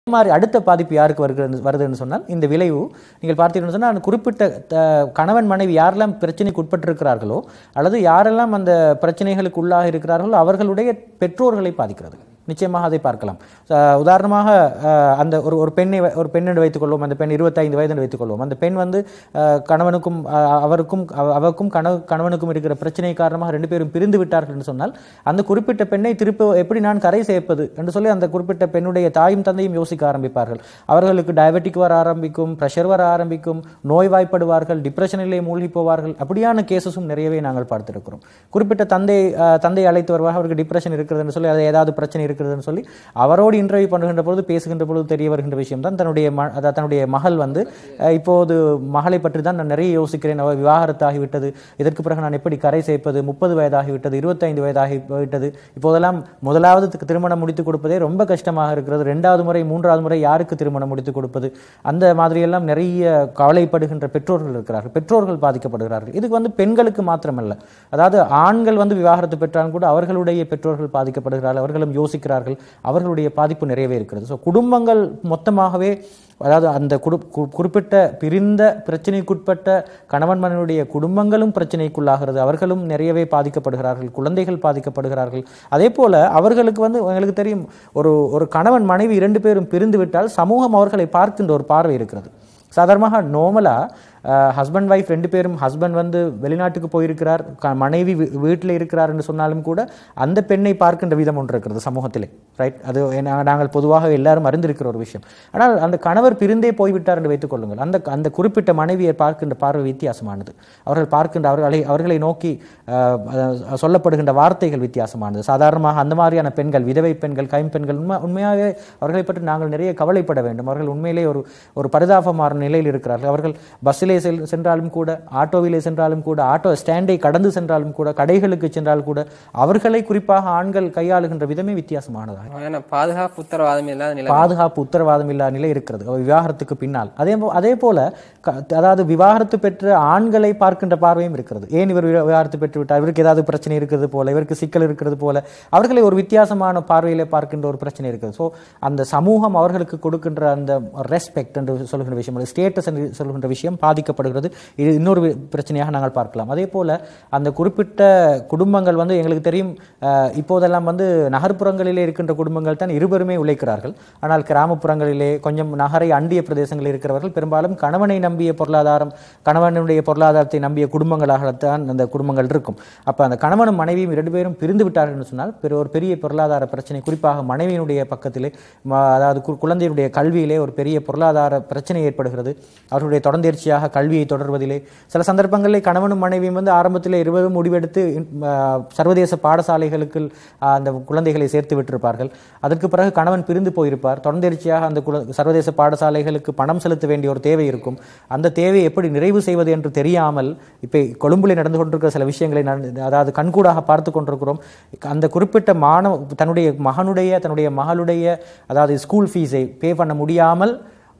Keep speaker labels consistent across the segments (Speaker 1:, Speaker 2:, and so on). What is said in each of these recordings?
Speaker 1: மாதிரி அடுத்த பாதிப்பு யாருக்கு வருகிறது வருதுன்னு சொன்னால் இந்த விளைவு நீங்கள் பார்த்தீங்கன்னு சொன்னால் அந்த குறிப்பிட்ட த- கணவன் மனைவி யாரெல்லாம் பிரச்சனைக்கு உட்பட்டிருக்கிறார்களோ அல்லது யாரெல்லாம் அந்த பிரச்சனைகளுக்கு உள்ளாக இருக்கிறார்களோ அவர்களுடைய பெற்றோர்களை பாதிக்கிறது நிச்சயமாக அதை பார்க்கலாம் அஹ் உதாரணமாக அஹ் அந்த ஒரு ஒரு பெண்ணை வ- ஒரு பெண் என்று வைத்துக்கொள்வோம் அந்த பெண் இருபத்தைந்து வயது என்று வைத்துக்கொள்வோம் அந்த பெண் வந்து அஹ் கணவனுக்கும் அஹ் அவருக்கும் அவ- அவருக்கும் கணவ கணவனுக்கும் இருக்கிற பிரச்சனை காரணமாக ரெண்டு பேரும் பிரிந்து விட்டார்கள் என்று சொன்னால் அந்த குறிப்பிட்ட பெண்ணை திருப்பி எப்படி நான் கரை சேர்ப்பது என்று சொல்லி அந்த குறிப்பிட்ட பெண்ணுடைய தாயும் தந்தையும் யோசிக்க ஆரம்பிப்பார்கள் அவர்களுக்கு டயபெட்டிக் வர ஆரம்பிக்கும் ப்ரெஷர் வர ஆரம்பிக்கும் நோய்வாய்ப்படுவார்கள் டிப்ரெஷனிலே மூழ்கி போவார்கள் அப்படியான கேசஸும் நிறையவே நாங்கள் பார்த்திருக்கிறோம் குறிப்பிட்ட தந்தை அஹ், தந்தை அழைத்து வருவார் அவருக்கு டிப்ரெஷன் இருக்கிறதுன்னு சொல்லி அது ஏதாவது பிரச்சனை இருக்கிறதுன்னு சொல்லி அவரோடு இன்டர்வியூ பண்ணுகின்ற பொழுது பேசுகின்ற பொழுது தெரிய வருகின்ற விஷயம் தான் தன்னுடைய ம அதாவது தன்னுடைய மகள் வந்து அஹ், இப்போது மகளை பற்றி தான் நான் நிறைய யோசிக்கிறேன் அவள் விவாகரத்தாகிவிட்டது இதற்கு பிறகு நான் எப்படி கரை சேர்ப்பது முப்பது வயதாகிவிட்டது இருபத்தைந்து வயதாகி விட்டது இப்போதெல்லாம் முதலாவது தி- திருமணம் முடித்து கொடுப்பதே ரொம்ப கஷ்டமாக இருக்கிறது ரெண்டாவது முறை மூன்றாவது முறை யாருக்கு திருமணம் முடித்து கொடுப்பது அந்த மாதிரியெல்லாம் நிறைய கவலைப்படுகின்ற பெற்றோர்கள் இருக்கிறார்கள் பெற்றோர்கள் பாதிக்கப்படுகிறார்கள் இதுக்கு வந்து பெண்களுக்கு மாத்திரமல்ல அதாவது ஆண்கள் வந்து விவாகரத்து பெற்றாலும் கூட அவர்களுடைய பெற்றோர்கள் பாதிக்கப்படுகிறார்கள் அவர்களும் யோசிக்கிறார்கள் அவர்களுடைய பாதிப்பு நிறையவே இருக்கிறது ஸோ குடும்பங்கள் மொத்தமாகவே அதாவது அந்த குடு கு- குறிப்பிட்ட பிரிந்த பிரச்சனைக்குட்பட்ட கணவன் மனைவியுடைய குடும்பங்களும் பிரச்சனைக்குள்ளாகிறது அவர்களும் நிறையவே பாதிக்கப்படுகிறார்கள் குழந்தைகள் பாதிக்கப்படுகிறார்கள் அதே போல அவர்களுக்கு வந்து உங்களுக்கு தெரியும் ஒரு ஒரு கணவன் மனைவி இரண்டு பேரும் பிரிந்து விட்டால் சமூகம் அவர்களை பார்க்கின்ற ஒரு பார்வை இருக்கிறது சாதாரணமாக நோமலாக ஹஸ்பண்ட் ஒய்ஃப் ரெண்டு பேரும் ஹஸ்பண்ட் வந்து வெளிநாட்டுக்கு போயிருக்கிறார் க- மனைவி வீ- வீட்டில் இருக்கிறார் என்று சொன்னாலும் கூட அந்த பெண்ணை பார்க்கின்ற விதம் ஒன்று இருக்கிறது சமூகத்திலே ரைட் அது நா- நாங்கள் பொதுவாக எல்லாரும் அறிந்திருக்கிற ஒரு விஷயம் ஆனால் அந்த கணவர் பிரிந்தே போய்விட்டார் என்று வைத்துக் கொள்ளுங்கள் அந்த அந்த குறிப்பிட்ட மனைவியை பார்க்கின்ற பார்வை வித்தியாசமானது அவர்கள் பார்க்கின்ற அவர்களை அவர்களை நோக்கி அஹ், அஹ், சொல்லப்படுகின்ற வார்த்தைகள் வித்தியாசமானது சாதாரணமாக அந்த மாதிரியான பெண்கள் விதவை பெண்கள் கைம்பெண்கள் உண்மை உண்மையாகவே அவர்களை பற்றி நாங்கள் நிறைய கவலைப்பட வேண்டும் அவர்கள் உண்மையிலே ஒரு ஒரு பரிதாபமான நிலையில் இருக்கிறார்கள் அவர்கள் பஸ்ஸிலே செல் சென்றாலும் கூட ஆட்டோவிலே சென்றாலும் கூட ஆட்டோ ஸ்டாண்டை கடந்து சென்றாலும் கூட கடைகளுக்கு சென்றால் கூட அவர்களை குறிப்பாக ஆண்கள் கையாளுகின்ற விதமே வித்தியாசமானதாக
Speaker 2: ஏன்னா பாதுகாப்பு உத்தரவாதம் இல்லாத நிலை
Speaker 1: பாதுகாப்பு உத்தரவாதம் இல்லாத நிலை இருக்கிறது அவர் விவாகரத்துக்கு பின்னால் அதே போ- அதே போல க- அதாவது விவாகரத்து பெற்ற ஆண்களை பார்க்கின்ற பார்வையும் இருக்கிறது ஏன் இவர் விவா- விவாகரத்து பெற்று விட்டார் இவருக்கு ஏதாவது பிரச்சனை இருக்கிறது போல இவருக்கு சிக்கல் இருக்கிறது போல அவர்களை ஒரு வித்தியாசமான பார்வையிலே பார்க்கின்ற ஒரு பிரச்சனை இருக்குது ஸோ அந்த சமூகம் அவர்களுக்கு கொடுக்கின்ற அந்த ரெஸ்பெக்ட் என்று சொல்கின்ற விஷயம் ஸ்டேட்டஸ் என்று சொல்கின்ற விஷயம் பாதிக்கப்படுகிறது இது இன்னொரு வி- பிரச்சனையாக நாங்கள் பார்க்கலாம் அதே போல அந்த குறிப்பிட்ட குடும்பங்கள் வந்து எங்களுக்கு தெரியும் அஹ், இப்போதெல்லாம் வந்து நகர்ப்புறங்களிலே இருக்கின்ற குடும்பங்கள் தான் இருவருமே உழைக்கிறார்கள் ஆனால் கிராமப்புறங்களிலே கொஞ்சம் நகரை அண்டிய பிரதேசங்களில் இருக்கிறவர்கள் பெரும்பாலும் கணவனை நம்பிய பொருளாதாரம் கணவனுடைய பொருளாதாரத்தை நம்பிய குடும்பங்களாகத்தான் அந்த குடும்பங்கள் இருக்கும் அப்போ அந்த கணவனும் மனைவியும் இரண்டு பேரும் பிரிந்து விட்டார்கள் என்று சொன்னால் பெரு- ஒரு பெரிய பொருளாதார பிரச்சனை குறிப்பாக மனைவியினுடைய பக்கத்திலே ம- அதாவது கு- குழந்தையுடைய கல்வியிலே ஒரு பெரிய பொருளாதார பிரச்சனை ஏற்படுகிறது அவர்களுடைய தொடர்ந்தேர்ச்சியாக கல்வியை தொடர்வதிலே சில சந்தர்ப்பங்களில் கணவனும் மனைவியும் வந்து ஆரம்பத்தில் இருவரும் முடிவெடுத்து இன்- ஆ, சர்வதேச பாடசாலைகளுக்கு ஆ, அந்த குழந்தைகளை சேர்த்து விட்டிருப்பார்கள் அதற்கு பிறகு கணவன் பிரிந்து போயிருப்பார் தொடர்ந்தேர்ச்சியாக அந்த குல- சர்வதேச பாடசாலைகளுக்கு பணம் செலுத்த வேண்டிய ஒரு தேவை இருக்கும் அந்த தேவையை எப்படி நிறைவு செய்வது என்று தெரியாமல் இப்போ கொழும்பிலே நடந்து கொண்டிருக்கிற சில விஷயங்களை நான் அதாவது கண்கூடாக பார்த்து கொண்டிருக்கிறோம் அந்த குறிப்பிட்ட மாணவ தன்னுடைய மகனுடைய தன்னுடைய மகளுடைய அதாவது ஸ்கூல் ஃபீஸை பே பண்ண முடியாமல்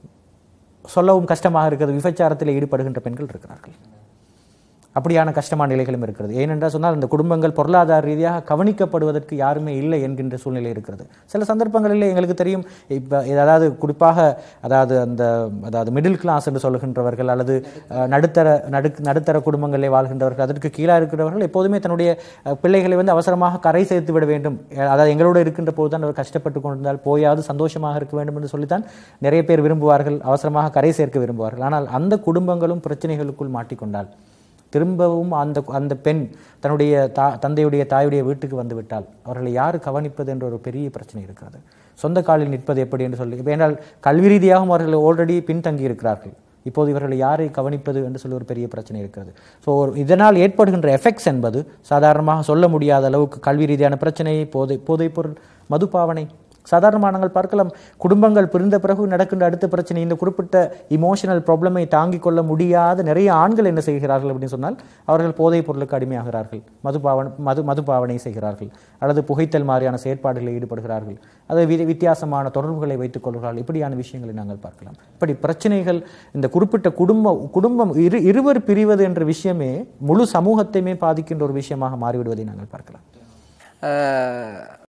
Speaker 1: சொல்லவும் கஷ்டமாக இருக்கிறது விபச்சாரத்தில் ஈடுபடுகின்ற பெண்கள் இருக்கிறார்கள் அப்படியான கஷ்டமான நிலைகளும் இருக்கிறது ஏனென்றால் சொன்னால் அந்த குடும்பங்கள் பொருளாதார ரீதியாக கவனிக்கப்படுவதற்கு யாருமே இல்லை என்கின்ற சூழ்நிலை இருக்கிறது சில சந்தர்ப்பங்களில் எங்களுக்கு தெரியும் இப்போ அதாவது குறிப்பாக அதாவது அந்த அதாவது மிடில் கிளாஸ் என்று சொல்கின்றவர்கள் அல்லது அஹ், நடுத்தர நடு நடுத்தர குடும்பங்களிலே வாழ்கின்றவர்கள் அதற்கு கீழாக இருக்கிறவர்கள் எப்போதுமே தன்னுடைய அஹ், பிள்ளைகளை வந்து அவசரமாக கரை சேர்த்து விட வேண்டும் அஹ், அதாவது எங்களோடு இருக்கின்ற போது தான் அவர் கஷ்டப்பட்டு கொண்டிருந்தால் போயாவது சந்தோஷமாக இருக்க வேண்டும் என்று சொல்லித்தான் நிறைய பேர் விரும்புவார்கள் அவசரமாக கரை சேர்க்க விரும்புவார்கள் ஆனால் அந்த குடும்பங்களும் பிரச்சனைகளுக்குள் மாட்டிக்கொண்டால் திரும்பவும் அந்த அந்த பெண் தன்னுடைய தா தந்தையுடைய தாயுடைய வீட்டுக்கு வந்து விட்டால் அவர்களை யார் கவனிப்பது என்ற ஒரு பெரிய பிரச்சனை இருக்கிறது சொந்த காலில் நிற்பது எப்படி என்று சொல்லி இப்ப ஏனால் கல்வி ரீதியாகவும் அவர்கள் ஆல்ரெடி பின்தங்கி இருக்கிறார்கள் இப்போது இவர்களை யாரை கவனிப்பது என்று சொல்லி ஒரு பெரிய பிரச்சனை இருக்கிறது ஸோ இதனால் ஏற்படுகின்ற எஃபெக்ட்ஸ் என்பது சாதாரணமாக சொல்ல முடியாத அளவுக்கு கல்வி ரீதியான பிரச்சனை போதை போதைப்பொருள் மதுபாவனை சாதாரணமாக நாங்கள் பார்க்கலாம் குடும்பங்கள் பிரிந்த பிறகு நடக்கின்ற அடுத்த பிரச்சனை இந்த குறிப்பிட்ட இமோஷனல் ப்ராப்ளமை தாங்கிக் கொள்ள முடியாத நிறைய ஆண்கள் என்ன செய்கிறார்கள் அப்படின்னு சொன்னால் அவர்கள் போதைப் பொருளுக்கு அடிமையாகிறார்கள் மதுபாவன மது மதுபாவனை செய்கிறார்கள் அல்லது புகைத்தல் மாதிரியான செயற்பாடுகளில் ஈடுபடுகிறார்கள் அது வி வித்தியாசமான தொடர்புகளை வைத்துக் கொள்கிறார்கள் இப்படியான விஷயங்களை நாங்கள் பார்க்கலாம் இப்படி பிரச்சனைகள் இந்த குறிப்பிட்ட குடும்ப குடும்பம் இரு இருவர் பிரிவது என்ற விஷயமே முழு சமூகத்தையுமே பாதிக்கின்ற ஒரு விஷயமாக மாறிவிடுவதை நாங்கள் பார்க்கலாம்
Speaker 2: அஹ்